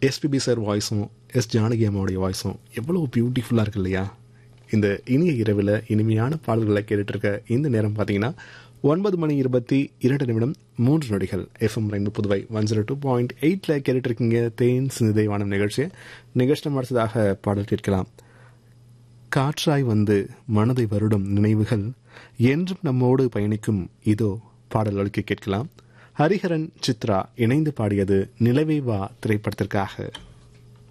SPB sir வாய்ஸும் S Janaki அம்மாவுடைய வாய்ஸும் எவ்வளோ பியூட்டிஃபுல்லாக இருக்கு இல்லையா இந்த இனிய இரவில் இனிமையான பாடல்களை கேட்டுட்டு இருக்க இந்த நேரம் பார்த்தீங்கன்னா ஒன்பது மணி இருபத்தி இரண்டு நிமிடம் மூன்று நொடிகள் எஃப்எம் ரெண்டு Puduvai one zero two point எயிட்டில் கேட்டுட்டு இருக்கீங்க தேன் சிந்தை வானம் நிகழ்ச்சியை நிகழ்ச்சி அடுத்ததாக பாடல் கேட்கலாம் காற்றாய் வந்து மனதை வருடும் நினைவுகள் என்றும் நம்மோடு பயணிக்கும் இதோ பாடல் ஒழுக்கி கேட்கலாம் ஹரிஹரன் சித்ரா இணைந்து பாடியது நிலவே வா திரைப்படத்திற்காக